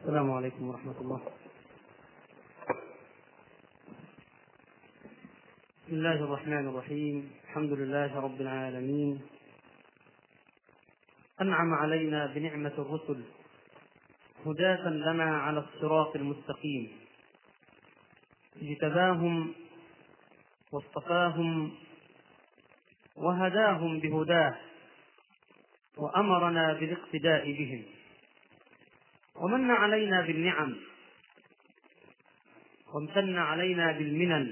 السلام عليكم ورحمة الله بسم الله الرحمن الرحيم الحمد لله رب العالمين أنعم علينا بنعمة الرسل هداة لنا على الصراط المستقيم اجتباهم واصطفاهم وهداهم بهداه وأمرنا بالاقتداء بهم ومن علينا بالنعم وامتن علينا بالمنن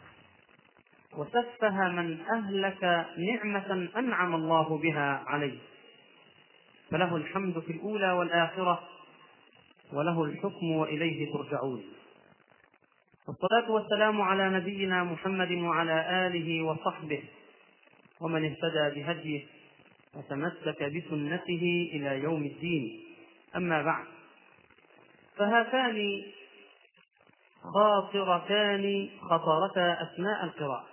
وسفه من أهلك نعمة أنعم الله بها عليه فله الحمد في الأولى والآخرة وله الحكم وإليه ترجعون والصلاة والسلام على نبينا محمد وعلى آله وصحبه ومن اهتدى بهديه وتمسك بسنته إلى يوم الدين أما بعد فهاتان خاطرتان خطرتا أثناء القراءة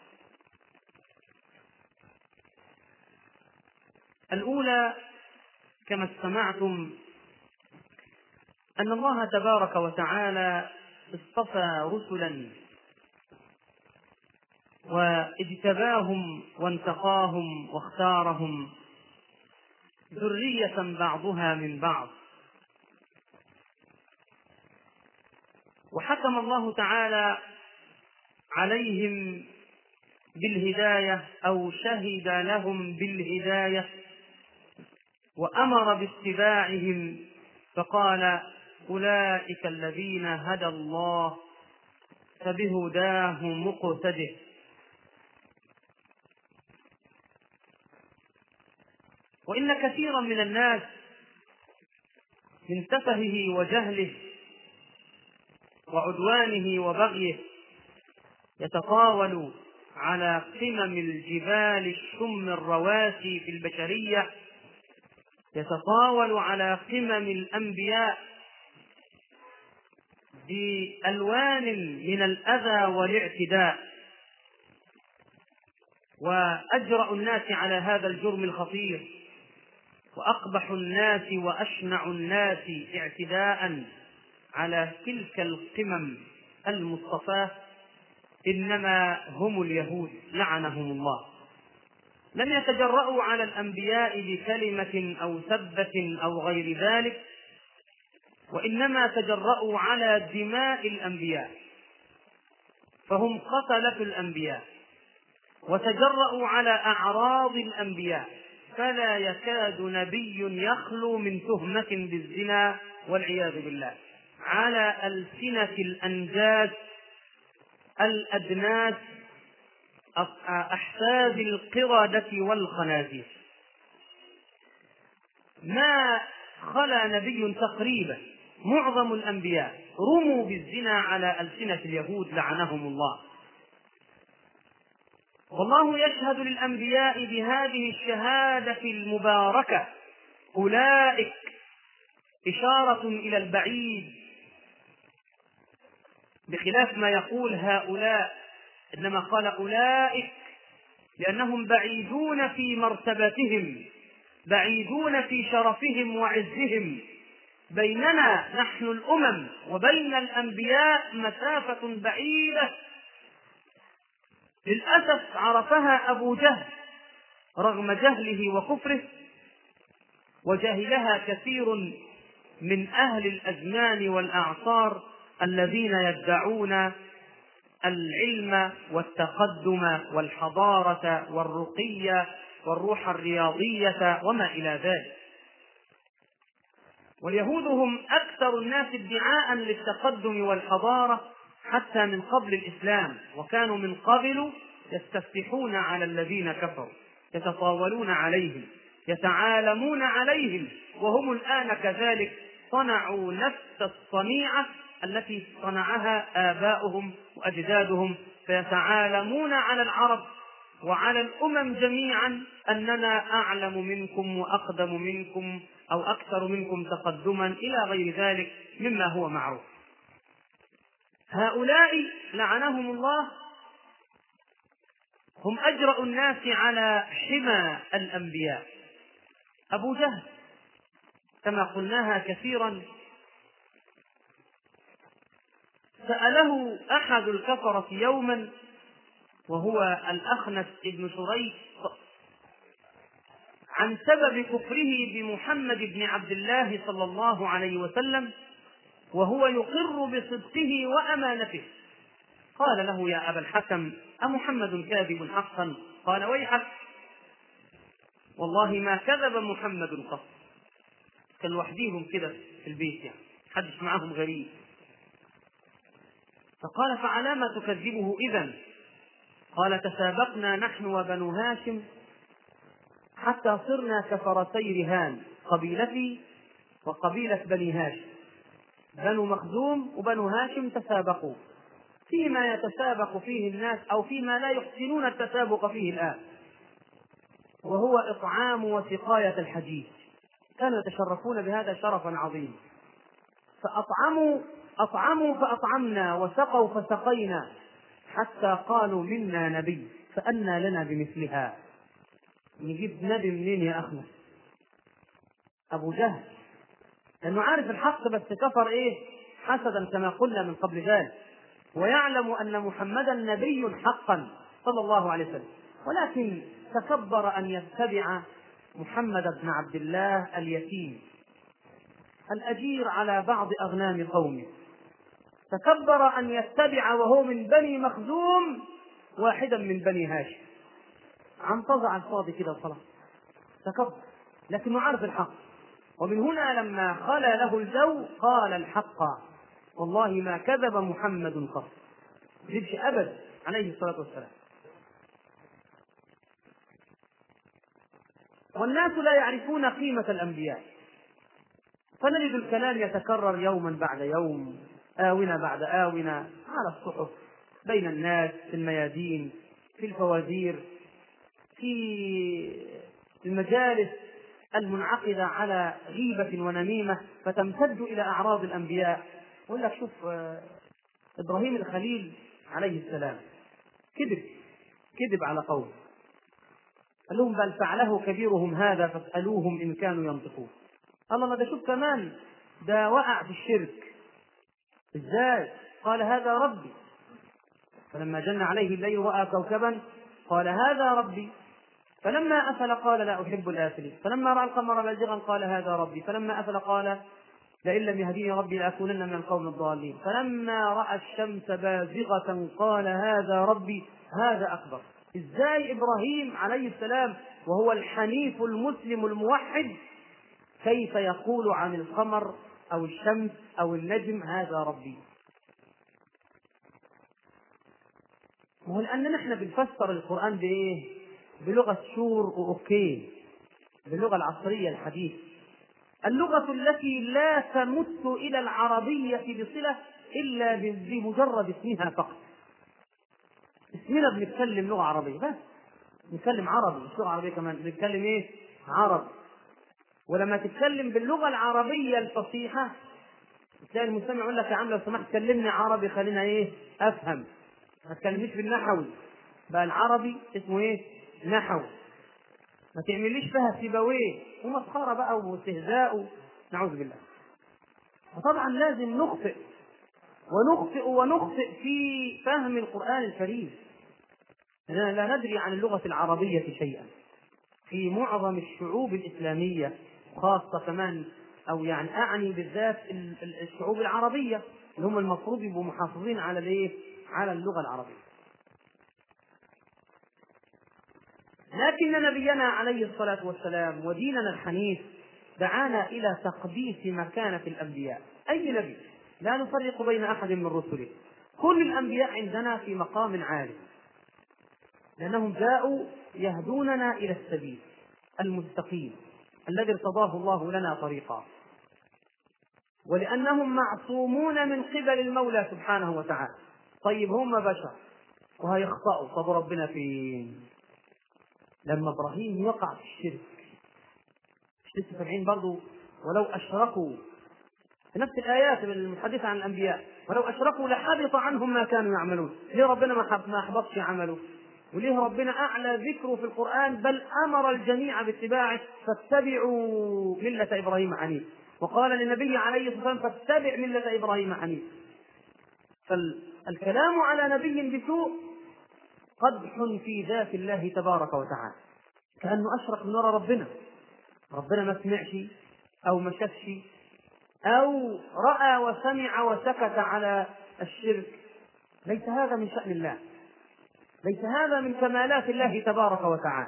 الأولى كما استمعتم أن الله تبارك وتعالى اصطفى رسلا واجتباهم وانتقاهم واختارهم ذرية بعضها من بعض وحكم الله تعالى عليهم بالهداية أو شهد لهم بالهداية وأمر باتباعهم فقال أولئك الذين هدى الله فبهداه مقتده وإن كثيرا من الناس من سفهه وجهله وعدوانه وبغيه يتطاول على قمم الجبال الشم الرواسي في البشريه يتطاول على قمم الانبياء بالوان من الاذى والاعتداء واجرا الناس على هذا الجرم الخطير واقبح الناس واشنع الناس اعتداء على تلك القمم المصطفاه انما هم اليهود لعنهم الله لم يتجرأوا على الأنبياء بكلمة أو سبة أو غير ذلك وإنما تجرأوا على دماء الأنبياء فهم قتلة الأنبياء وتجرأوا على أعراض الأنبياء فلا يكاد نبي يخلو من تهمة بالزنا والعياذ بالله على ألسنة الأنجاس الأدناس أحفاد القردة والخنازير ما خلا نبي تقريبا معظم الأنبياء رموا بالزنا على ألسنة اليهود لعنهم الله والله يشهد للأنبياء بهذه الشهادة المباركة أولئك إشارة إلى البعيد بخلاف ما يقول هؤلاء إنما قال أولئك لأنهم بعيدون في مرتبتهم بعيدون في شرفهم وعزهم بيننا نحن الأمم وبين الأنبياء مسافة بعيدة للأسف عرفها أبو جهل رغم جهله وكفره وجهلها كثير من أهل الأزمان والأعصار الذين يدعون العلم والتقدم والحضارة والرقي والروح الرياضية وما إلى ذلك واليهود هم أكثر الناس ادعاء للتقدم والحضارة حتى من قبل الإسلام وكانوا من قبل يستفتحون على الذين كفروا يتطاولون عليهم يتعالمون عليهم وهم الآن كذلك صنعوا نفس الصنيعة التي صنعها آباؤهم وأجدادهم فيتعالمون على العرب وعلى الأمم جميعا أننا أعلم منكم وأقدم منكم أو أكثر منكم تقدما إلى غير ذلك مما هو معروف هؤلاء لعنهم الله هم أجرأ الناس على حمى الأنبياء أبو جهل كما قلناها كثيرا سأله أحد الكفرة يوما وهو الأخنس بن شريح عن سبب كفره بمحمد بن عبد الله صلى الله عليه وسلم وهو يقر بصدقه وأمانته قال له يا أبا الحكم أمحمد كاذب حقا قال ويحك والله ما كذب محمد قط كان لوحديهم كده في البيت يعني حدش معاهم غريب فقال فعلى ما تكذبه إذا قال تسابقنا نحن وبنو هاشم حتى صرنا كفرسي رهان قبيلتي وقبيلة بني هاشم بنو مخزوم وبنو هاشم تسابقوا فيما يتسابق فيه الناس أو فيما لا يحسنون التسابق فيه الآن وهو إطعام وسقاية الحديث كانوا يتشرفون بهذا شرفا عظيما فأطعموا أطعموا فأطعمنا وسقوا فسقينا حتى قالوا منا نبي فأنى لنا بمثلها نجيب نبي منين يا أخنا أبو جهل لأنه عارف الحق بس كفر إيه حسدا كما قلنا من قبل ذلك ويعلم أن محمدا نبي حقا صلى الله عليه وسلم ولكن تكبر أن يتبع محمد بن عبد الله اليتيم الأجير على بعض أغنام قومه تكبر أن يتبع وهو من بني مخزوم واحدا من بني هاشم عن طزع الفاضي كده خلاص تكبر لكنه عارف الحق ومن هنا لما خلا له الجو قال الحق والله ما كذب محمد قط كذبش ابدا عليه الصلاه والسلام والناس لا يعرفون قيمه الانبياء فنجد الكلام يتكرر يوما بعد يوم آونة بعد آونة على الصحف بين الناس في الميادين في الفوازير في المجالس المنعقدة على غيبة ونميمة فتمتد إلى أعراض الأنبياء يقول لك شوف إبراهيم الخليل عليه السلام كذب كذب على قوم قال لهم بل فعله كبيرهم هذا فاسألوهم إن كانوا ينطقون الله ما ده شوف كمان ده وقع في الشرك ازاي قال هذا ربي فلما جن عليه الليل رأى كوكبا قال هذا ربي فلما أفل قال لا أحب الآفلين فلما رأى القمر بازغا قال هذا ربي فلما أفل قال لئن لم يهديني ربي لأكونن من القوم الضالين فلما رأى الشمس بازغة قال هذا ربي هذا أكبر إزاي إبراهيم عليه السلام وهو الحنيف المسلم الموحد كيف يقول عن القمر أو الشمس أو النجم هذا ربي وهو لأن نحن بنفسر القرآن بإيه؟ بلغة شور وأوكي باللغة العصرية الحديثة اللغة التي لا تمت إلى العربية بصلة إلا بمجرد اسمها فقط اسمنا بنتكلم لغة عربية بس نتكلم عربي مش لغة عربية كمان بنتكلم إيه؟ عربي ولما تتكلم باللغة العربية الفصيحة تلاقي المستمع يقول لك يا عم لو سمحت كلمني عربي خلينا ايه افهم ما تكلمنيش بالنحوي بقى العربي اسمه ايه نحوي ما تعمليش فيها سيبويه ومسخره بقى واستهزاء نعوذ بالله وطبعا لازم نخطئ ونخطئ ونخطئ في فهم القرآن الكريم لأننا لا ندري عن اللغة العربية شيئا في معظم الشعوب الإسلامية خاصة كمان أو يعني أعني بالذات الشعوب العربية اللي هم المفروض يبقوا محافظين على الإيه؟ على اللغة العربية. لكن نبينا عليه الصلاة والسلام وديننا الحنيف دعانا إلى تقديس مكانة الأنبياء، أي نبي لا نفرق بين أحد من رسله، كل الأنبياء عندنا في مقام عالي، لأنهم جاءوا يهدوننا إلى السبيل المستقيم الذي ارتضاه الله لنا طريقا ولأنهم معصومون من قبل المولى سبحانه وتعالى طيب هم بشر وهيخطئوا طب ربنا فين لما إبراهيم وقع في الشرك لسه سبعين برضه ولو أشركوا في نفس الآيات المتحدثة عن الأنبياء ولو أشركوا لحبط عنهم ما كانوا يعملون ليه ربنا ما أحبطش عمله وليه ربنا أعلى ذكره في القرآن بل أمر الجميع باتباعه فاتبعوا ملة إبراهيم حنيف وقال للنبي عليه الصلاة والسلام فاتبع ملة إبراهيم حنيف فالكلام على نبي بسوء قدح في ذات الله تبارك وتعالى كأنه أشرق من وراء ربنا ربنا ما سمعش أو ما شافش أو رأى وسمع وسكت على الشرك ليس هذا من شأن الله ليس هذا من كمالات الله تبارك وتعالى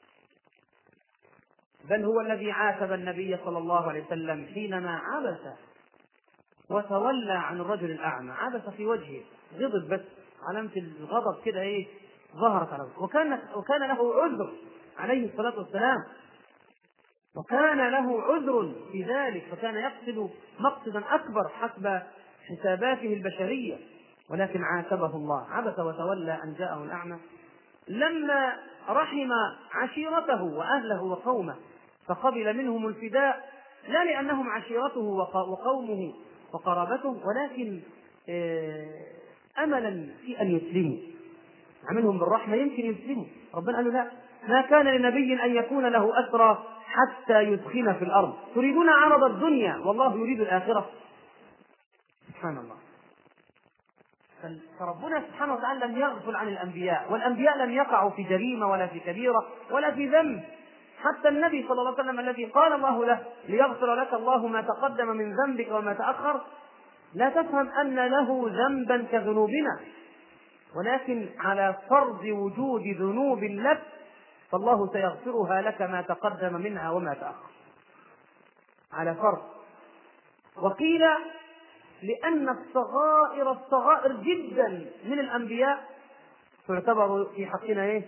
بل هو الذي عاتب النبي صلى الله عليه وسلم حينما عبس وتولى عن الرجل الأعمى عبس في وجهه غضب بس علامة الغضب كده إيه ظهرت على وكان وكان له عذر عليه الصلاة والسلام وكان له عذر في ذلك فكان يقصد مقصدا أكبر حسب حساباته البشرية ولكن عاتبه الله عبس وتولى أن جاءه الأعمى لما رحم عشيرته وأهله وقومه فقبل منهم الفداء لا لأنهم عشيرته وقومه وقرابته ولكن آه، أملا في أن يسلموا عملهم بالرحمة يمكن يسلموا ربنا قال له لا ما كان لنبي أن يكون له أسرى حتى يدخن في الأرض تريدون عرض الدنيا والله يريد الآخرة سبحان الله فربنا سبحانه وتعالى لم يغفل عن الأنبياء والأنبياء لم يقعوا في جريمة ولا في كبيرة ولا في ذنب حتى النبي صلى الله عليه وسلم الذي قال الله له ليغفر لك الله ما تقدم من ذنبك وما تأخر لا تفهم أن له ذنبا كذنوبنا ولكن على فرض وجود ذنوب لك فالله سيغفرها لك ما تقدم منها وما تأخر على فرض وقيل لأن الصغائر الصغائر جدا من الأنبياء تعتبر في حقنا إيه؟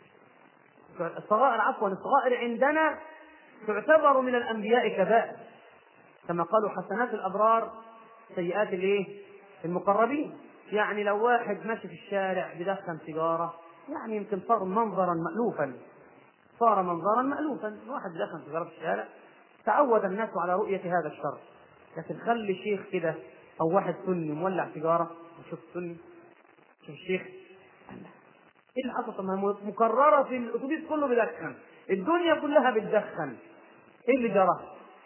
الصغائر عفوا الصغائر عندنا تعتبر من الأنبياء كبائر كما قالوا حسنات الأبرار سيئات الإيه؟ المقربين يعني لو واحد ماشي في الشارع بدخن سيجارة يعني يمكن صار منظرا مألوفا صار منظرا مألوفا واحد دخن سيجارة في الشارع تعود الناس على رؤية هذا الشر لكن خلي شيخ كده أو واحد سني مولع سيجارة وشوف سني شوف الشيخ ايه اللي حصل طب مكررة في الأتوبيس كله بيدخن الدنيا كلها بتدخن ايه اللي جرى؟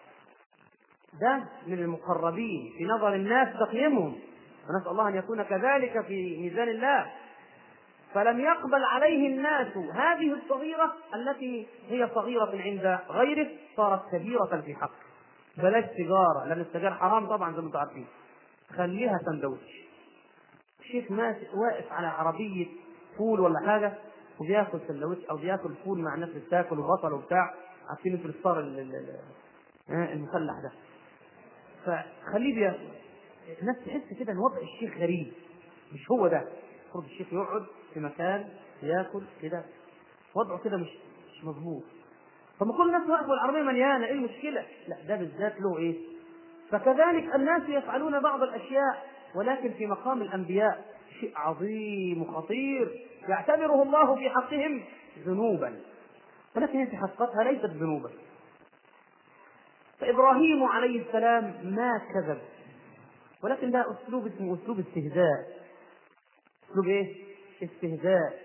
ده من المقربين في نظر الناس تقييمهم ونسأل الله أن يكون كذلك في ميزان الله فلم يقبل عليه الناس هذه الصغيرة التي هي صغيرة عند غيره صارت كبيرة في حقه بلاش سيجارة لأن السجاير حرام طبعا زي ما انتم عارفين خليها سندوتش شيخ ماسك واقف على عربية فول ولا حاجة وبياكل سندوتش أو بياكل فول مع الناس اللي بتاكل وبصل وبتاع عارفين انتوا الفطار المسلح ده فخليه بياكل الناس تحس كده ان وضع الشيخ غريب مش هو ده المفروض الشيخ يقعد في مكان ياكل كده وضعه كده مش مش مظبوط فما كل الناس واقفه والعربيه مليانه ايه المشكله؟ لا ده بالذات له ايه؟ فكذلك الناس يفعلون بعض الاشياء ولكن في مقام الانبياء شيء عظيم وخطير يعتبره الله في حقهم ذنوبا ولكن هي في حقيقتها ليست ذنوبا فابراهيم عليه السلام ما كذب ولكن ده اسلوب اسمه اسلوب استهزاء اسلوب ايه؟ استهزاء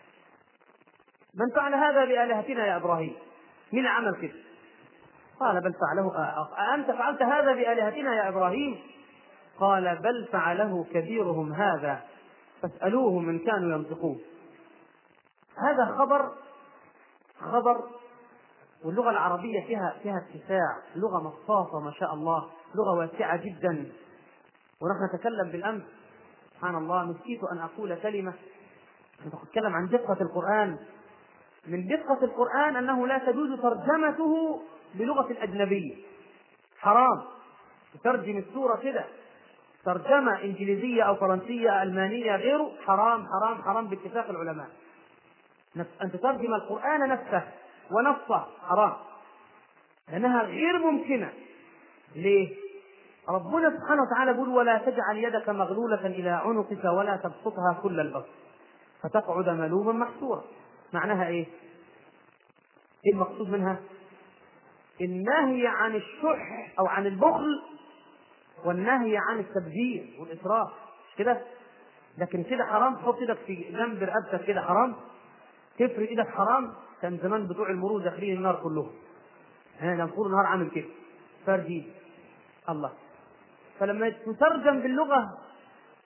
من فعل هذا بآلهتنا يا إبراهيم مين عمل كده قال بل فعله أأنت فعلت هذا بآلهتنا يا إبراهيم قال بل فعله كبيرهم هذا فاسألوهم إن كانوا ينطقون هذا خبر خبر واللغة العربية فيها فيها اتساع لغة مصاصة ما شاء الله لغة واسعة جدا ونحن نتكلم بالأمس سبحان الله نسيت أن أقول كلمة نتكلم عن دقة القرآن من دقة القرآن أنه لا تجوز ترجمته بلغة أجنبية حرام تترجم السورة كده ترجمة إنجليزية أو فرنسية ألمانية غيره حرام حرام حرام باتفاق العلماء أن تترجم القرآن نفسه ونصه حرام لأنها غير ممكنة ليه؟ ربنا سبحانه وتعالى يقول ولا تجعل يدك مغلولة إلى عنقك ولا تبسطها كل البسط فتقعد ملوما محسورا معناها إيه؟ إيه المقصود منها؟ النهي عن الشح أو عن البخل والنهي عن التبذير والإسراف مش كده؟ لكن كده حرام تحط ايدك في جنب رقبتك كده حرام تفرد ايدك حرام كان زمان بتوع المرور داخلين النار كلهم ها المفروض النهار عامل كده فرد الله فلما تترجم باللغة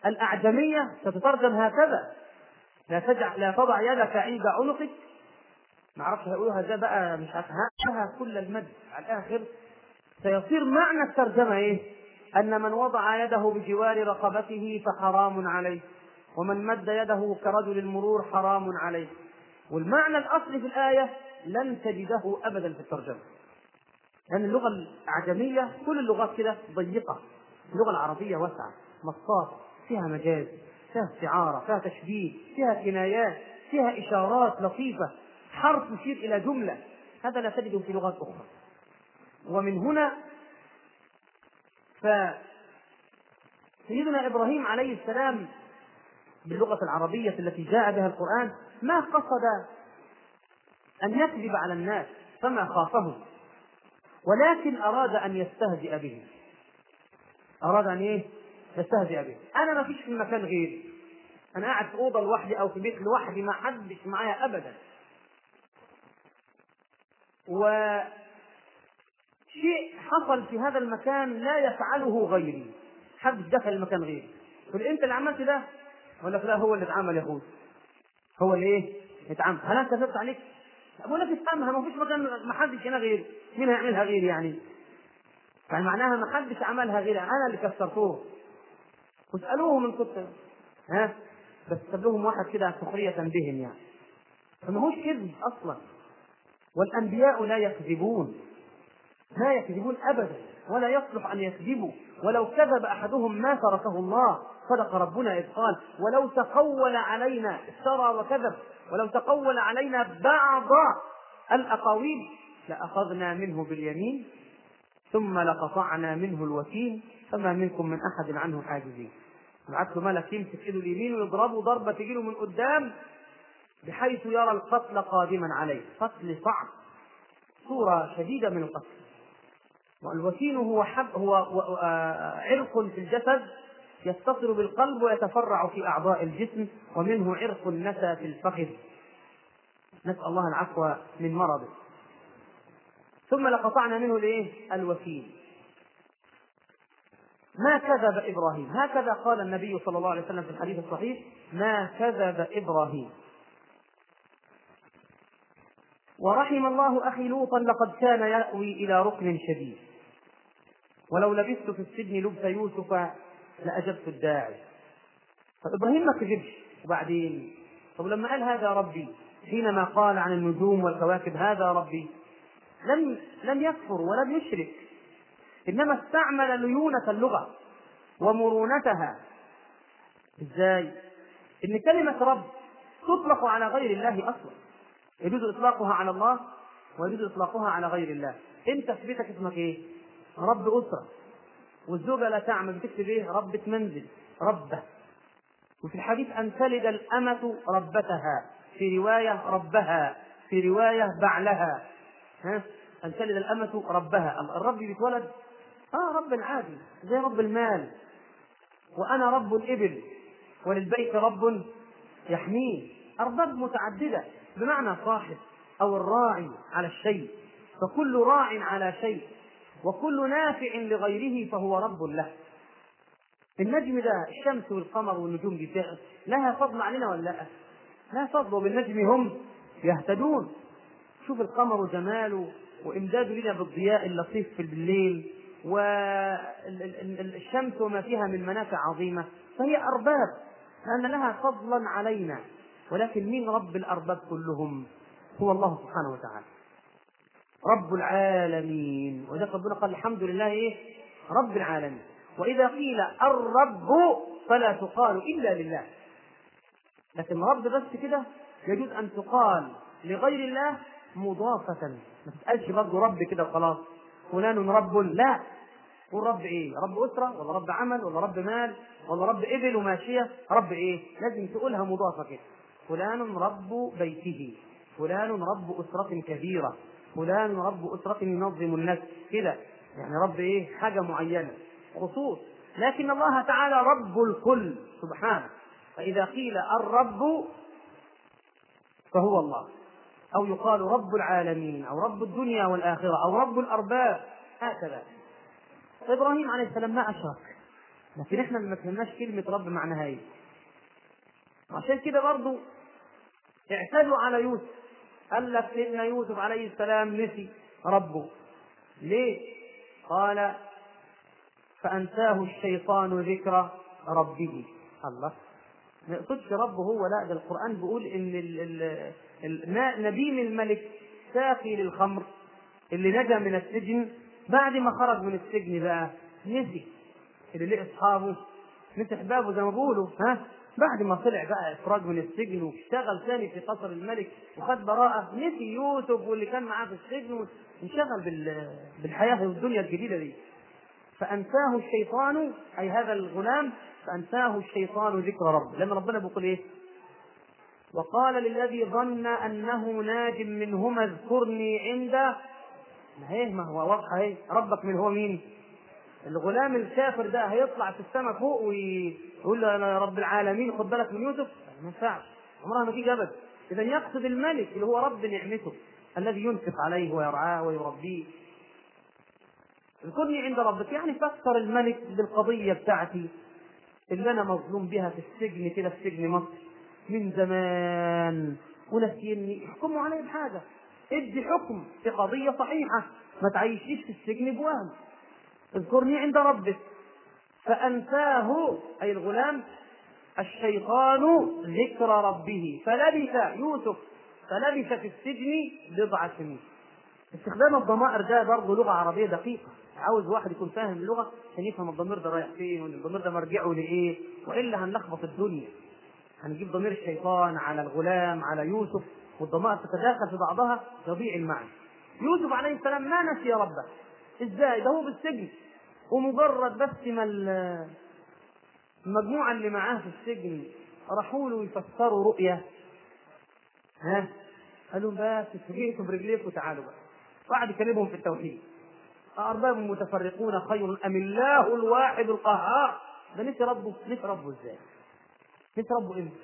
الأعجمية ستترجم هكذا لا تجع لا تضع يدك عند عنقك ما اعرفش هقولها ازاي بقى مش عارف كل المد على الاخر سيصير معنى الترجمه ايه؟ ان من وضع يده بجوار رقبته فحرام عليه ومن مد يده كرجل المرور حرام عليه والمعنى الاصلي في الايه لن تجده ابدا في الترجمه لان اللغه الاعجميه كل اللغات كده ضيقه اللغه العربيه واسعه مصاص فيها مجاز فيها استعاره فيها تشبيه فيها كنايات فيها اشارات لطيفه حرف يشير الى جمله هذا لا تجده في لغات اخرى ومن هنا فسيدنا ابراهيم عليه السلام باللغه العربيه التي جاء بها القران ما قصد ان يكذب على الناس فما خافهم ولكن اراد ان يستهزئ بهم اراد ان ايه يستهزئ بهم انا ما فيش في مكان غيري انا قاعد في اوضه لوحدي او في بيت لوحدي ما حدش معايا ابدا و شيء حصل في هذا المكان لا يفعله غيري حد دخل المكان غيري تقول انت اللي عملت ده ولا لا هو اللي اتعمل يا اخوي هو اللي ايه اتعمل هل انت كذبت عليك بقول لك افهمها ما فيش مكان ما حدش هنا غيري مين هيعملها غيري يعني يعني معناها ما حدش عملها غيري انا اللي كسرتوه واسالوهم ان كنت ها بس ساب لهم واحد كده سخريه بهم يعني فما هوش كذب اصلا والانبياء لا يكذبون لا يكذبون ابدا ولا يصلح ان يكذبوا ولو كذب احدهم ما تركه الله صدق ربنا اذ قال ولو تقول علينا افترى وكذب ولو تقول علينا بعض الاقاويل لاخذنا منه باليمين ثم لقطعنا منه الوتين فما منكم من احد عنه حاجزين بعت له ملك يمسك ايده اليمين ويضربه ضربه تجي له من قدام بحيث يرى القتل قادما عليه قتل صعب صورة شديدة من القتل والوسين هو حب هو عرق في الجسد يتصل بالقلب ويتفرع في أعضاء الجسم ومنه عرق نسى في الفخذ نسأل الله العفو من مرضه ثم لقطعنا منه الايه؟ الوسين ما كذب ابراهيم هكذا قال النبي صلى الله عليه وسلم في الحديث الصحيح ما كذب ابراهيم ورحم الله اخي لوطا لقد كان ياوي الى ركن شديد ولو لبثت في السجن لبث يوسف لاجبت الداعي فابراهيم ما كذبش وبعدين طب لما قال هذا ربي حينما قال عن النجوم والكواكب هذا ربي لم لم يكفر ولم يشرك انما استعمل ليونه اللغه ومرونتها ازاي ان كلمه رب تطلق على غير الله اصلا يجوز اطلاقها على الله ويجوز اطلاقها على غير الله انت في بيتك اسمك ايه رب اسره والزوجه لا تعمل بتكتب ايه ربة منزل ربه وفي الحديث ان تلد الامه ربتها في روايه ربها في روايه بعلها ها ان تلد الامه ربها الرب بيتولد اه رب عادي زي رب المال وانا رب الابل وللبيت رب يحميه ارباب متعدده بمعنى صاحب او الراعي على الشيء فكل راع على شيء وكل نافع لغيره فهو رب له النجم ده الشمس والقمر والنجوم دي لها فضل علينا ولا لا؟ لا فضل وبالنجم هم يهتدون شوف القمر جماله وامداده لنا بالضياء اللطيف في الليل والشمس وما فيها من منافع عظيمه فهي ارباب لان لها فضلا علينا ولكن مين رب الارباب كلهم هو الله سبحانه وتعالى رب العالمين وذلك ربنا قال الحمد لله ايه رب العالمين واذا قيل الرب فلا تقال الا لله لكن رب بس كده يجوز ان تقال لغير الله مضافة ما تسألش برضه رب كده وخلاص فلان رب لا قول رب ايه؟ رب اسرة ولا رب عمل ولا رب مال ولا رب ابل وماشية رب ايه؟ لازم تقولها مضافة كده فلان رب بيته فلان رب أسرة كبيرة فلان رب أسرة ينظم الناس كده يعني رب إيه حاجة معينة خصوص لكن الله تعالى رب الكل سبحانه فإذا قيل الرب فهو الله أو يقال رب العالمين أو رب الدنيا والآخرة أو رب الأرباب هكذا فإبراهيم عليه السلام ما أشرك لكن احنا ما فهمناش كلمة رب معناها ايه عشان كده برضو اعتدوا على يوسف قال لك سيدنا يوسف عليه السلام نسي ربه ليه؟ قال فأنساه الشيطان ذكر ربه الله ما يقصدش ربه هو لا ده القرآن بيقول إن ال ال ال نديم الملك ساقي للخمر اللي نجا من السجن بعد ما خرج من السجن بقى نسي اللي لقي اصحابه نسي احبابه زي ما بيقولوا ها بعد ما طلع بقى افراج من السجن واشتغل ثاني في قصر الملك وخد براءة نسي يوسف واللي كان معاه في السجن وانشغل بالحياة والدنيا الجديدة دي فأنساه الشيطان أي هذا الغلام فأنساه الشيطان ذكر رب لأن ربنا بيقول إيه وقال للذي ظن أنه ناج منهما اذكرني عند ما هي ما هو واضحة هي ربك من هو مين الغلام الكافر ده هيطلع في السماء فوق ويقول له انا يا رب العالمين خد بالك من يوسف ما ينفعش عمرها ما تيجي ابدا اذا يقصد الملك اللي هو رب نعمته الذي ينفق عليه ويرعاه ويربيه اذكرني عند ربك يعني فكر الملك بالقضية بتاعتي اللي أنا مظلوم بها في السجن كده في سجن مصر من زمان ونسيني احكموا علي بحاجة ادي حكم في قضية صحيحة ما تعيشنيش في السجن بوهم اذكرني عند ربك فأنساه أي الغلام الشيطان ذكر ربه فلبث يوسف فلبث في السجن بضع سنين استخدام الضمائر ده برضه لغة عربية دقيقة عاوز واحد يكون فاهم اللغة عشان يفهم الضمير ده رايح فين والضمير ده مرجعه لإيه وإلا هنلخبط الدنيا هنجيب ضمير الشيطان على الغلام على يوسف والضمائر تتداخل في بعضها يضيع المعنى يوسف عليه السلام ما نسي ربه ازاي ده هو بالسجن ومجرد بس ما المجموعة اللي معاه في السجن راحوا له يفسروا رؤية ها قالوا بس اتفقيتوا برجليكم وتعالوا بقى قعد يكلمهم في التوحيد أأرباب متفرقون خير أم الله الواحد القهار ده نسي ربه نسي ربه ازاي؟ نسي ربه امتى؟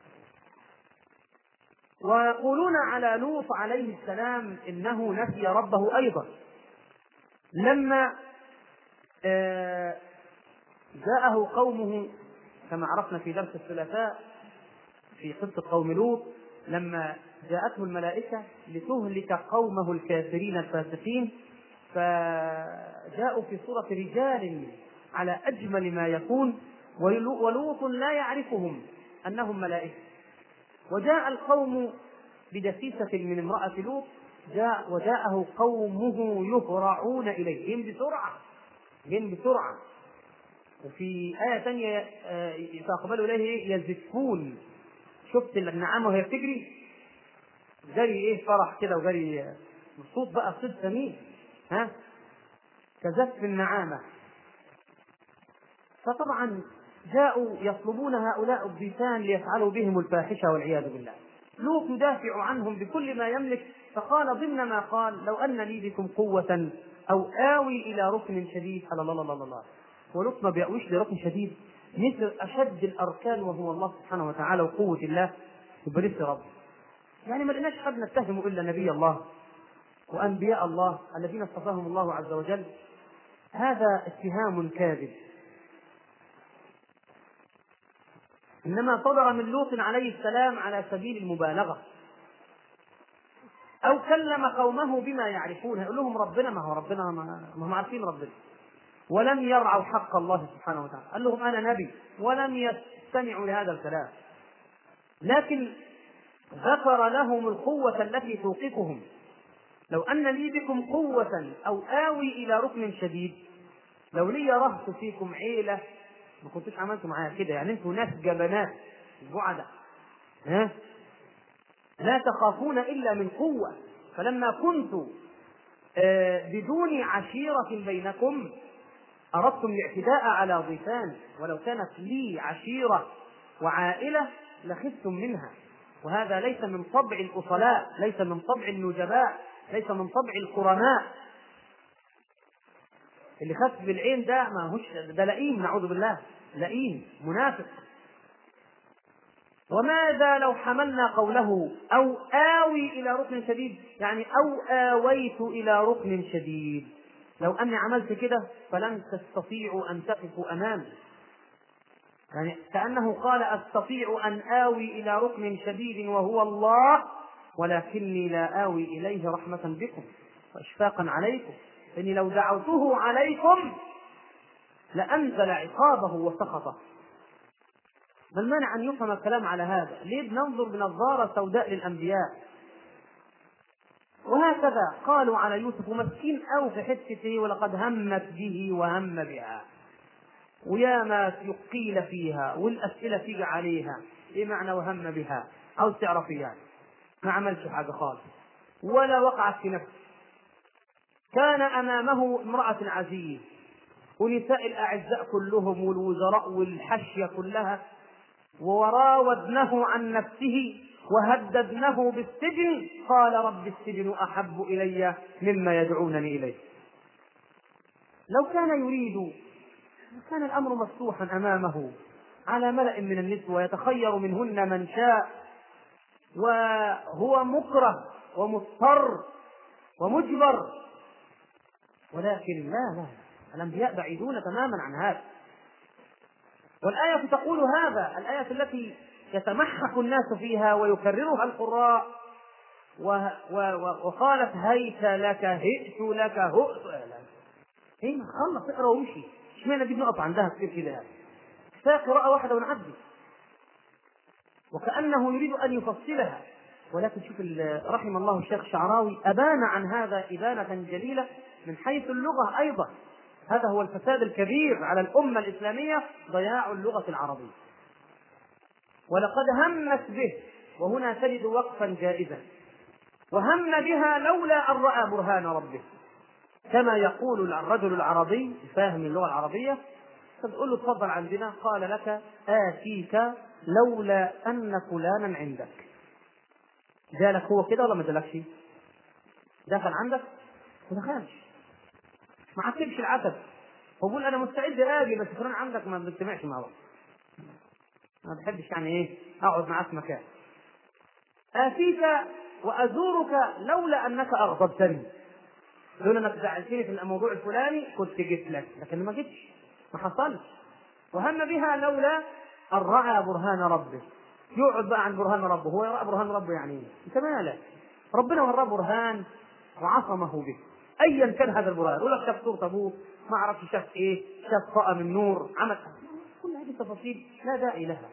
ويقولون على لوط عليه السلام انه نسي ربه ايضا لما جاءه قومه كما عرفنا في درس الثلاثاء في قصة قوم لوط لما جاءته الملائكة لتهلك قومه الكافرين الفاسقين فجاءوا في صورة رجال على أجمل ما يكون ولوط لا يعرفهم أنهم ملائكة وجاء القوم بدسيسة من امرأة لوط جاء وجاءه قومه يهرعون إليه جم بسرعة جم بسرعة وفي آية ثانية فأقبلوا إليه يزفون شفت النعامة وهي بتجري جري إيه فرح كده وجري الصوت بقى صوت سمين ها كزف النعامة فطبعا جاءوا يطلبون هؤلاء الضيفان ليفعلوا بهم الفاحشة والعياذ بالله لوط يدافع عنهم بكل ما يملك فقال ضمن ما قال لو أن لي بكم قوة أو آوي إلى ركن شديد الله الله الله الله ولوط ما بيأويش لركن شديد مثل أشد الأركان وهو الله سبحانه وتعالى وقوة الله يبقى رب يعني ما لقيناش حد نتهمه إلا نبي الله وأنبياء الله الذين اصطفاهم الله عز وجل هذا اتهام كاذب إنما صدر من لوط عليه السلام على سبيل المبالغة أو كلم قومه بما يعرفون يقول لهم ربنا ما هو ربنا ما هم عارفين ربنا ولم يرعوا حق الله سبحانه وتعالى قال لهم أنا نبي ولم يستمعوا لهذا الكلام لكن ذكر لهم القوة التي توقفهم لو أن لي بكم قوة أو آوي إلى ركن شديد لو لي رهط فيكم عيلة ما كنتوش عملتوا معايا كده يعني انتوا ناس جبنات بعدة ها لا تخافون إلا من قوة فلما كنت بدون عشيرة بينكم أردتم الاعتداء على ضيفان ولو كانت لي عشيرة وعائلة لخفتم منها وهذا ليس من طبع الأصلاء ليس من طبع النجباء ليس من طبع الكرماء اللي خف بالعين ده ما هوش ده لئيم نعوذ بالله لئيم منافق وماذا لو حملنا قوله أو آوي إلى ركن شديد يعني أو آويت إلى ركن شديد لو أني عملت كده فلن تستطيعوا أن تقفوا أمامي يعني كأنه قال أستطيع أن آوي إلى ركن شديد وهو الله ولكني لا آوي إليه رحمة بكم وإشفاقا عليكم إني لو دعوته عليكم لأنزل عقابه وسخطه ما المانع أن يفهم الكلام على هذا؟ ليه بننظر بنظارة سوداء للأنبياء؟ وهكذا قالوا على يوسف مسكين أو في حتة ولقد همت به وهم بها ويا ما قيل فيها والأسئلة تيجي عليها إيه معنى وهم بها أو تعرفي يعني ما عملش حاجة خالص ولا وقعت في نفسه كان أمامه امرأة عزيز ونساء الأعزاء كلهم والوزراء والحشية كلها وراودنه عن نفسه وهددنه بالسجن قال رب السجن أحب إلي مما يدعونني إليه لو كان يريد كان الأمر مفتوحا أمامه على ملأ من النسوة يتخير منهن من شاء وهو مكره ومضطر ومجبر ولكن لا لا الأنبياء بعيدون تماما عن هذا والآية تقول هذا الآية التي يتمحك الناس فيها ويكررها القراء و... و... وقالت هيت لك هئت لك هؤت ايه خلص اقرا وامشي اشمعنى دي بنقف عندها كتير كده كفايه قراءه واحده ونعدي وكانه يريد ان يفصلها ولكن شوف رحم الله الشيخ الشعراوي ابان عن هذا ابانه جليله من حيث اللغه ايضا هذا هو الفساد الكبير على الامه الاسلاميه ضياع اللغه العربيه ولقد همت به وهنا تجد وقفا جائزا وهم بها لولا ان راى برهان ربه كما يقول الرجل العربي فاهم اللغه العربيه تقول له تفضل عندنا قال لك اتيك لولا ان فلانا عندك جالك هو كده ولا ما جالكش؟ دخل عندك؟ ما دخلش ما عتبش العتب هو بيقول انا مستعد اجي بس فلان عندك ما بنجتمعش مع بعض ما بحبش يعني ايه اقعد معاك في مكان اتيك وازورك لولا انك اغضبتني لولا انك زعلتني في الموضوع الفلاني كنت جيت لك لكن ما جيتش ما حصلش وهم بها لولا ان راى برهان ربه يقعد بقى عن برهان ربه هو يرى برهان ربه يعني ايه انت مالك ربنا وراه برهان وعصمه به ايا كان هذا البرهان يقول لك شاف صوره ابوه ما اعرفش شاف ايه شاف طاقه من نور عمل كل هذه التفاصيل لا داعي لها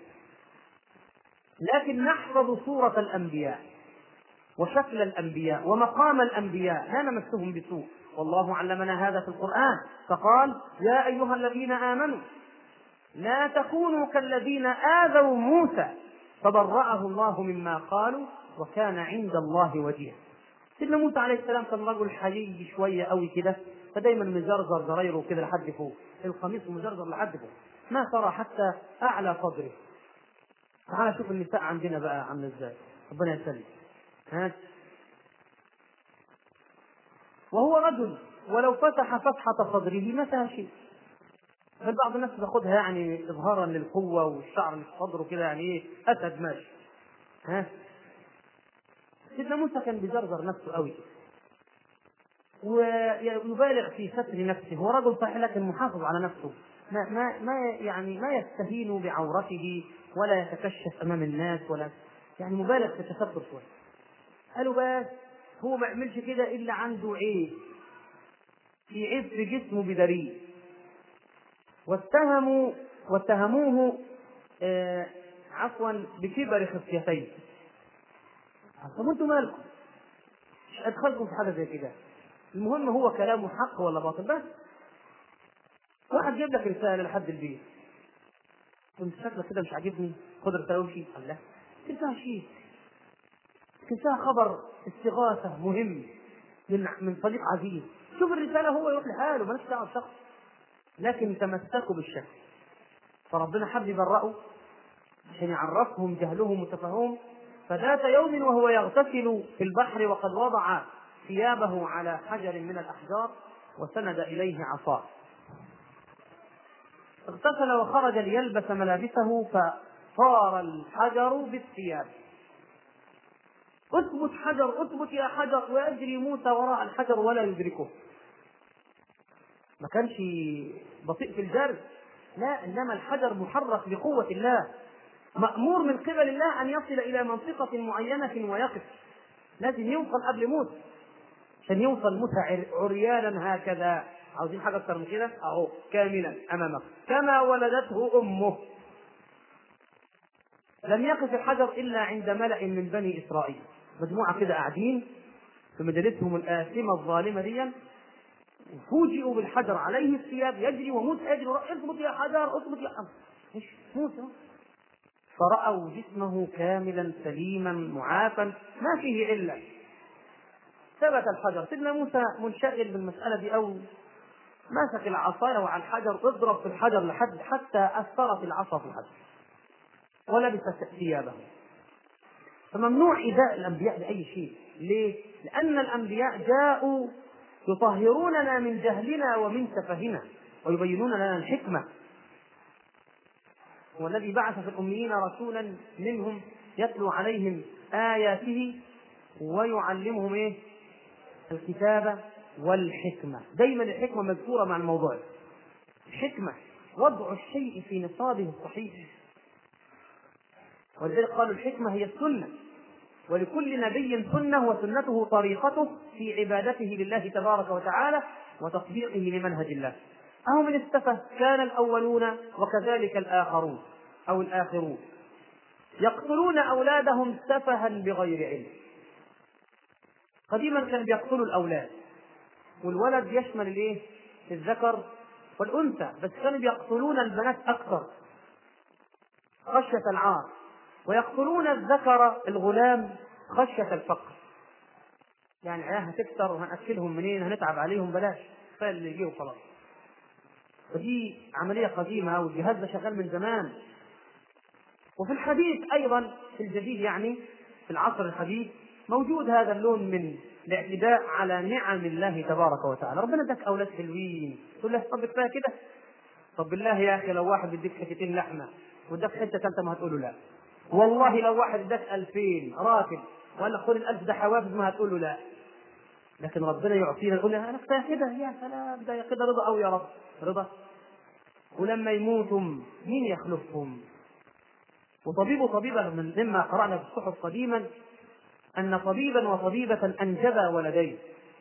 لكن نحفظ صورة الأنبياء وشكل الأنبياء ومقام الأنبياء لا نمسهم بسوء والله علمنا هذا في القرآن فقال يا أيها الذين آمنوا لا تكونوا كالذين آذوا موسى فبرأه الله مما قالوا وكان عند الله وجيها سيدنا موسى عليه السلام كان رجل حيي شوية قوي كده فدايما مزرزر زرايره كده لحد فوق القميص مزرزر لحد فوق ما ترى حتى أعلى صدره تعال شوف النساء عندنا بقى عاملة ازاي ربنا يسلم ها وهو رجل ولو فتح فتحة صدره ما فيها شيء بل بعض الناس بياخدها يعني اظهارا للقوه والشعر اللي في صدره كده يعني ايه اسد ماشي ها سيدنا موسى كان بيزرزر نفسه قوي ويبالغ في ستر نفسه هو رجل صحيح لكن محافظ على نفسه ما ما ما يعني ما يستهين بعورته ولا يتكشف امام الناس ولا يعني مبالغ في التستر شويه قالوا بس هو ما يعملش كده الا عنده عيب في عيب في جسمه بدليل واتهموا واتهموه آه عفوا بكبر خصيتين طب انتوا مالكم؟ مش ادخلكم في حاجه زي كده المهم هو كلامه حق ولا باطل بس واحد جاب لك رساله لحد البيت كنت شكلك كده مش عاجبني خد رساله وامشي قال لا تنساها شيء تنساها خبر استغاثه مهم من من صديق عزيز شوف الرساله هو يروح لحاله مالكش دعوه بشخص لكن تمسكوا بالشك فربنا حب يبرأوا عشان يعرفهم جهلهم وتفهمهم فذات يوم وهو يغتسل في البحر وقد وضع ثيابه على حجر من الأحجار وسند إليه عصاه اغتسل وخرج ليلبس ملابسه فصار الحجر بالثياب اثبت حجر اثبت يا حجر ويجري موسى وراء الحجر ولا يدركه ما كانش بطيء في الجري لا انما الحجر محرك بقوه الله مامور من قبل الله ان يصل الى منطقه معينه ويقف لازم يوصل قبل موت عشان يوصل موسى عريانا هكذا عاوزين حاجه اكتر من كده اهو كاملا امامك كما ولدته امه لم يقف الحجر الا عند ملا من بني اسرائيل مجموعه كده قاعدين في مجالسهم الآثمة الظالمة دي فوجئوا بالحجر عليه الثياب يجري وموسى يجري اثبت يا حجر اثبت يا ايش موسى فرأوا جسمه كاملا سليما معافا ما فيه علة ثبت الحجر سيدنا موسى منشغل بالمسألة دي أو ماسك العصاية وعلى الحجر اضرب في الحجر لحد حتى أثرت العصا في الحجر ولبس ثيابه فممنوع إيذاء الأنبياء بأي شيء ليه؟ لأن الأنبياء جاءوا يطهروننا من جهلنا ومن سفهنا ويبينون لنا الحكمة هو الذي بعث في الأميين رسولا منهم يتلو عليهم آياته ويعلمهم إيه؟ الكتابة والحكمة دايما الحكمة مذكورة مع الموضوع الحكمة وضع الشيء في نصابه الصحيح ولذلك قالوا الحكمة هي السنة ولكل نبي سنة وسنته طريقته في عبادته لله تبارك وتعالى وتطبيقه لمنهج الله أو من السفة كان الأولون وكذلك الآخرون أو الآخرون يقتلون أولادهم سفها بغير علم قديما كان بيقتلوا الأولاد والولد يشمل الايه؟ الذكر والأنثى بس كانوا بيقتلون البنات أكثر خشية العار ويقتلون الذكر الغلام خشية الفقر يعني العيال هتكثر وهنأكلهم منين هنتعب عليهم بلاش كفاية اللي يجيه وخلاص فدي عملية قديمة والجهاز ده شغال من زمان وفي الحديث أيضا في الجديد يعني في العصر الحديث موجود هذا اللون من الاعتداء على نعم الله تبارك وتعالى ربنا اداك اولاد حلوين تقول له طب كفايه كده طب بالله يا اخي لو واحد بيديك حتتين لحمه واداك حته ثالثه ما هتقول له لا والله لو واحد اداك 2000 راتب وقال لك خد ال1000 ده حوافز ما هتقول له لا لكن ربنا يعطينا نقول له انا كفايه كده يا سلام ده كده رضا قوي يا رب رضا ولما يموتوا مين يخلفهم وطبيب طبيبة من مما قرأنا في الصحف قديما أن طبيبا وطبيبة أنجبا ولدين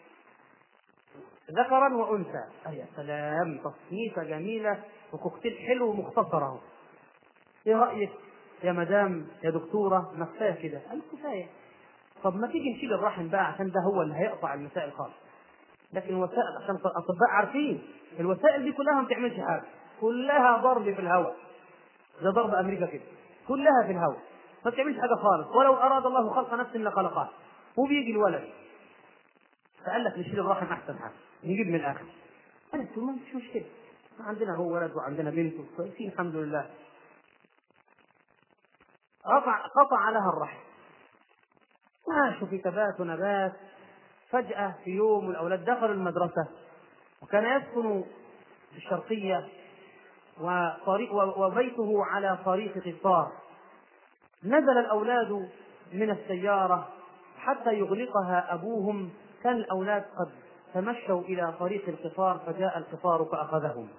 ذكرا وأنثى يا سلام تصنيفة جميلة وكوكتيل حلو مختصرة ايه رأيك يا مدام يا دكتورة ما كفاية كده قال كفاية طب ما تيجي نشيل الرحم بقى عشان ده هو اللي هيقطع المسائل خالص لكن الوسائل عشان الاطباء عارفين الوسائل دي كلها ما بتعملش حاجه كلها ضرب في الهواء زي ضرب امريكا كده كلها في الهواء ما بتعملش حاجه خالص ولو اراد الله خلق نفس لخلقها وبيجي الولد فقال لك نشيل الرحم احسن حاجه نجيب من الاخر قالت ما فيش مشكله عندنا هو ولد وعندنا بنت كويسين الحمد لله قطع قطع لها الرحم عاشوا في تبات ونبات فجأة في يوم الأولاد دخلوا المدرسة وكان يسكن في الشرقية وطريق وبيته على طريق قطار نزل الأولاد من السيارة حتى يغلقها أبوهم كان الأولاد قد تمشوا إلى طريق القطار فجاء القطار فأخذهم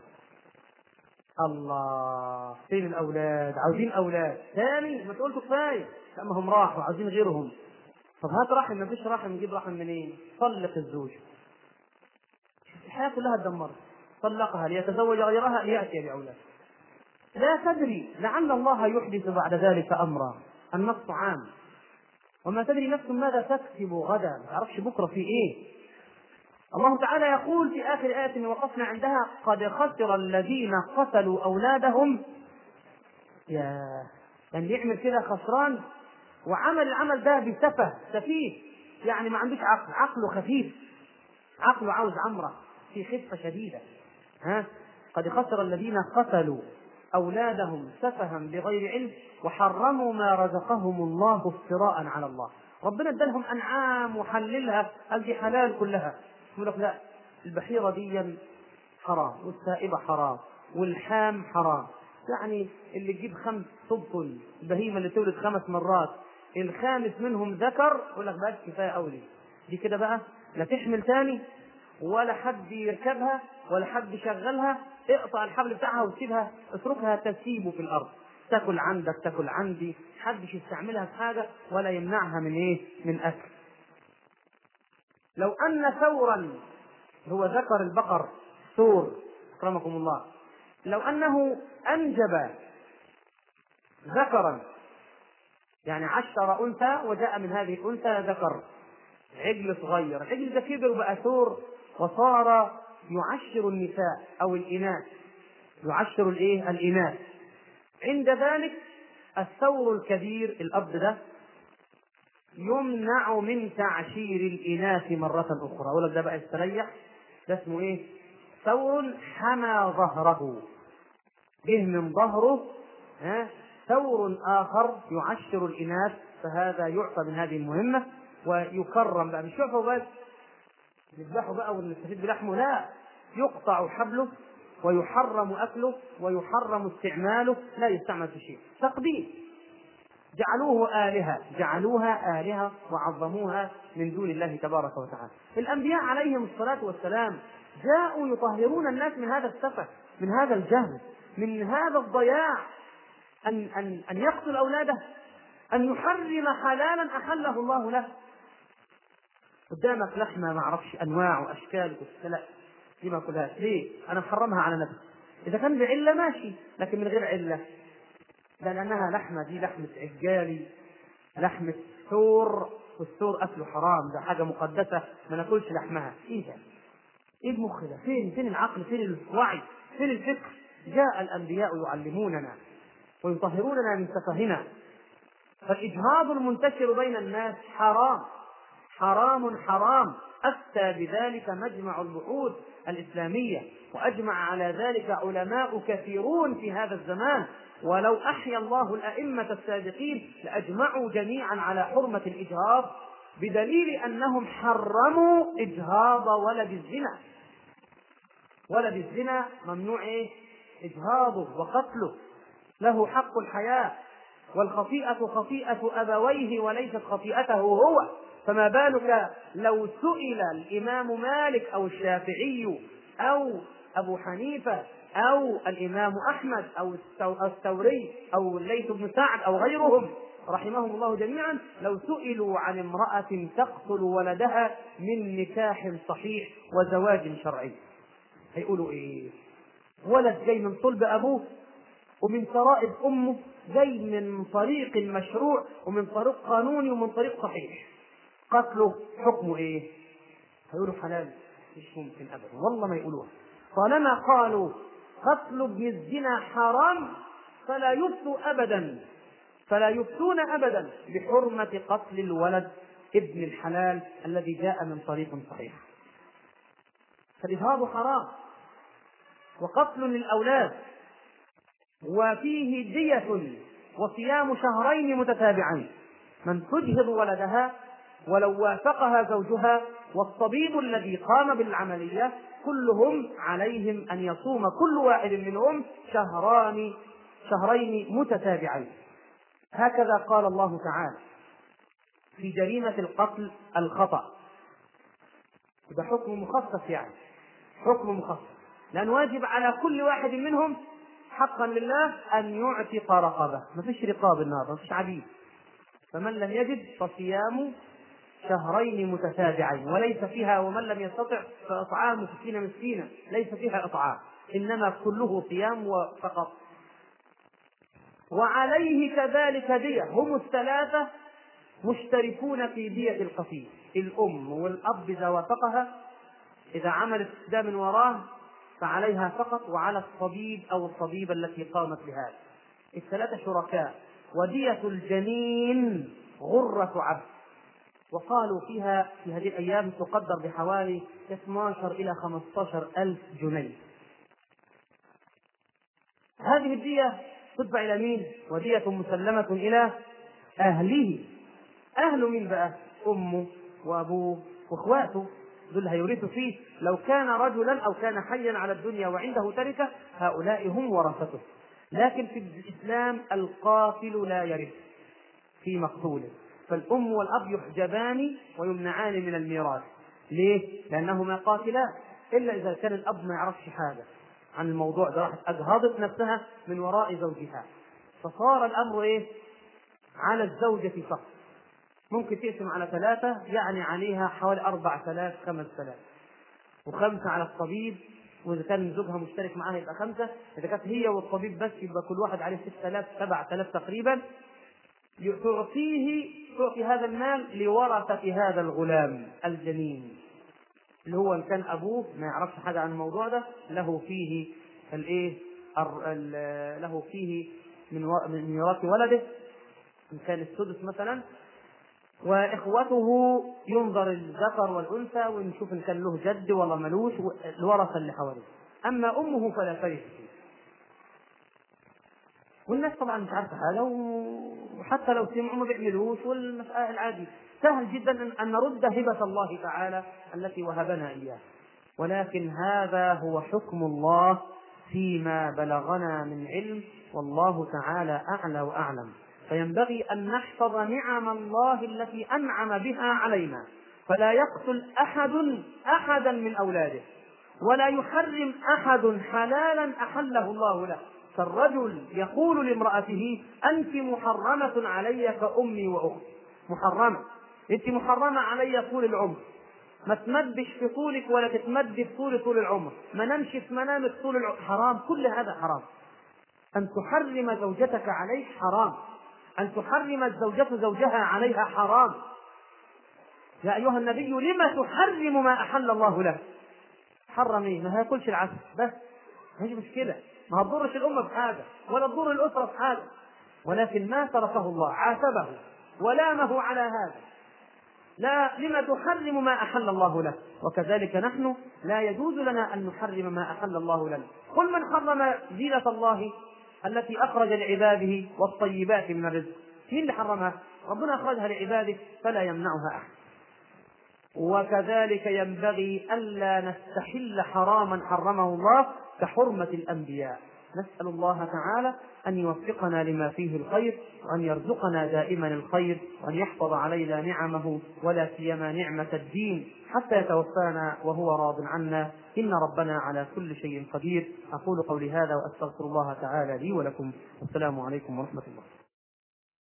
الله فين الأولاد عاوزين أولاد ثاني ما تقول كفاية لما هم راحوا عاوزين غيرهم طب هات رحم ما فيش رحم نجيب رحم منين؟ طلق الزوج الحياة كلها اتدمرت طلقها ليتزوج غيرها ليأتي بأولاد لا تدري لعل الله يحدث بعد ذلك أمرا النص عام وما تدري نفس ماذا تكسب غدا ما تعرفش بكرة في إيه الله تعالى يقول في آخر آية وقفنا عندها قد خسر الذين قتلوا أولادهم يا يعني يعمل كده خسران وعمل العمل ده بسفه سفيه يعني ما عندوش عقل عقله خفيف عقله عاوز عمره في خفه شديده ها قد خسر الذين قتلوا اولادهم سفها بغير علم وحرموا ما رزقهم الله افتراء على الله ربنا ادالهم انعام وحللها قال دي حلال كلها يقول لك لا البحيره دي حرام والسائبه حرام والحام حرام يعني اللي تجيب خمس تبطل البهيمه اللي تولد خمس مرات الخامس منهم ذكر يقول لك بس كفايه قوي دي كده بقى لا تحمل تاني ولا حد يركبها ولا حد شغلها اقطع الحبل بتاعها وسيبها اتركها تسيب في الارض تاكل عندك تاكل عندي حدش يستعملها في حاجه ولا يمنعها من ايه من اكل لو ان ثورا هو ذكر البقر ثور اكرمكم الله لو انه انجب ذكرا يعني عشر انثى وجاء من هذه الانثى ذكر عجل صغير العجل ده كبر وبقى ثور وصار يعشر النساء او الاناث يعشر الايه الاناث عند ذلك الثور الكبير الاب ده يمنع من تعشير الاناث مره اخرى ولد ده بقى يستريح ده اسمه ايه ثور حمى ظهره جه من ظهره ها ثور اخر يعشر الاناث فهذا يعطى من هذه المهمه ويكرم بقى مش يعطى بس نذبحه بقى ونستفيد بلحمه لا يقطع حبله ويحرم اكله ويحرم استعماله لا يستعمل في شيء تقديم جعلوه آلهة جعلوها آلهة وعظموها من دون الله تبارك وتعالى الأنبياء عليهم الصلاة والسلام جاءوا يطهرون الناس من هذا السفه من هذا الجهل من هذا الضياع أن أن أن يقتل أولاده أن يحرم حلالا أحله الله له قدامك لحمة ما أعرفش أنواع وأشكال لا دي ما كلهاش ليه؟ أنا محرمها على نفسي إذا كان بعلة ماشي لكن من غير علة ده لأنها لحمة دي لحمة عجالي لحمة ثور والثور أكله حرام ده حاجة مقدسة ما ناكلش لحمها إيه ده؟ إيه المخ ده؟ فين فين العقل؟ فين الوعي؟ فين الفكر؟ جاء الأنبياء يعلموننا ويطهروننا من سفهنا فالإجهاض المنتشر بين الناس حرام حرام حرام أفتى بذلك مجمع البحوث الإسلامية وأجمع على ذلك علماء كثيرون في هذا الزمان ولو أحيا الله الأئمة السابقين لأجمعوا جميعا على حرمة الإجهاض بدليل أنهم حرموا إجهاض ولد الزنا ولد الزنا ممنوع إيه؟ إجهاضه وقتله له حق الحياة والخطيئة خطيئة أبويه وليست خطيئته هو فما بالك لو سئل الإمام مالك أو الشافعي أو أبو حنيفة أو الإمام أحمد أو الثوري أو الليث بن سعد أو غيرهم رحمهم الله جميعا لو سئلوا عن امرأة تقتل ولدها من نكاح صحيح وزواج شرعي هيقولوا إيه؟ ولد جاي من صلب أبوه ومن سرائب أمه جاي من طريق مشروع ومن طريق قانوني ومن طريق صحيح قتله حكمه ايه؟ هيقولوا حلال مش ممكن ابدا والله ما يقولوها طالما قالوا قتل ابن الزنا حرام فلا يفتوا ابدا فلا يفتون ابدا بحرمة قتل الولد ابن الحلال الذي جاء من طريق صحيح فالإجهاض حرام وقتل للأولاد وفيه دية وصيام شهرين متتابعين من تجهض ولدها ولو وافقها زوجها والطبيب الذي قام بالعملية كلهم عليهم أن يصوم كل واحد منهم شهران شهرين متتابعين هكذا قال الله تعالى في جريمة القتل الخطأ ده حكم مخصص يعني حكم مخصص لأن واجب على كل واحد منهم حقا لله أن يعتق رقبة ما فيش رقاب النهارده ما فيش عبيد فمن لم يجد فصيام شهرين متتابعين وليس فيها ومن لم يستطع فإطعام ستين مسكينا ليس فيها إطعام إنما كله صيام فقط وعليه كذلك دية هم الثلاثة مشتركون في دية القتيل الأم والأب إذا وافقها إذا عملت ده من وراه فعليها فقط وعلى الطبيب أو الطبيبة التي قامت بهذا الثلاثة شركاء ودية الجنين غرة عبد وقالوا فيها في هذه الأيام تقدر بحوالي 12 إلى 15 ألف جنيه هذه الدية تدفع إلى مين؟ ودية مسلمة إلى أهله أهل مين بقى؟ أمه وأبوه وإخواته دول هيورثوا فيه لو كان رجلا أو كان حيا على الدنيا وعنده تركة هؤلاء هم ورثته لكن في الإسلام القاتل لا يرث في مقتوله فالأم والأب يحجبان ويمنعان من الميراث ليه؟ لأنهما قاتلان الا اذا كان الاب ما يعرفش حاجه عن الموضوع ده راحت اجهضت نفسها من وراء زوجها فصار الامر ايه؟ على الزوجة فقط ممكن تقسم على ثلاثة يعني عليها حوالي أربع آلاف خمس آلاف وخمسة على الطبيب وإذا كان زوجها مشترك معاها يبقى خمسة إذا كانت هي والطبيب بس يبقى كل واحد عليه ستة آلاف سبعة آلاف تقريبا تعطيه تعطي هذا المال لورثة هذا الغلام الجنين اللي هو إن كان أبوه ما يعرفش حاجة عن الموضوع ده له فيه الإيه له فيه من من ميراث ولده إن كان السدس مثلا واخوته ينظر الذكر والانثى ونشوف ان كان له جد ولا ملوش الورثه اللي حواليه اما امه فلا ترث فيه والناس طبعا مش عارفه حاجه وحتى لو سمعوا ما بيعملوش والمسألة العادي سهل جدا ان نرد هبه الله تعالى التي وهبنا اياها ولكن هذا هو حكم الله فيما بلغنا من علم والله تعالى اعلى واعلم فينبغي أن نحفظ نعم الله التي أنعم بها علينا فلا يقتل أحد أحدا من أولاده ولا يحرم أحد حلالا أحله الله له فالرجل يقول لامرأته أنت محرمة علي كأمي وأختي محرمة أنت محرمة علي طول العمر ما تمدش في طولك ولا تتمد في طول طول العمر ما نمشي في منامك طول العمر حرام كل هذا حرام أن تحرم زوجتك عليه حرام أن تحرم الزوجة زوجها عليها حرام يا أيها النبي لم تحرم ما أحل الله لك حرم إيه؟ ما هياكلش العسل بس مش مشكلة ما هتضرش الأمة بحاجة ولا تضر الأسرة بحاجة ولكن ما تركه الله عاتبه ولامه على هذا لا لما تحرم ما أحل الله لك وكذلك نحن لا يجوز لنا أن نحرم ما أحل الله لنا قل من حرم زينة الله التي أخرج لعباده والطيبات من الرزق مين اللي حرمها؟ ربنا أخرجها لعباده فلا يمنعها أحد وكذلك ينبغي ألا نستحل حراما حرمه الله كحرمة الأنبياء نسأل الله تعالى أن يوفقنا لما فيه الخير وأن يرزقنا دائما الخير وأن يحفظ علينا نعمه ولا سيما نعمة الدين حتى يتوفانا وهو راض عنا إن ربنا على كل شيء قدير أقول قولي هذا وأستغفر الله تعالى لي ولكم والسلام عليكم ورحمة الله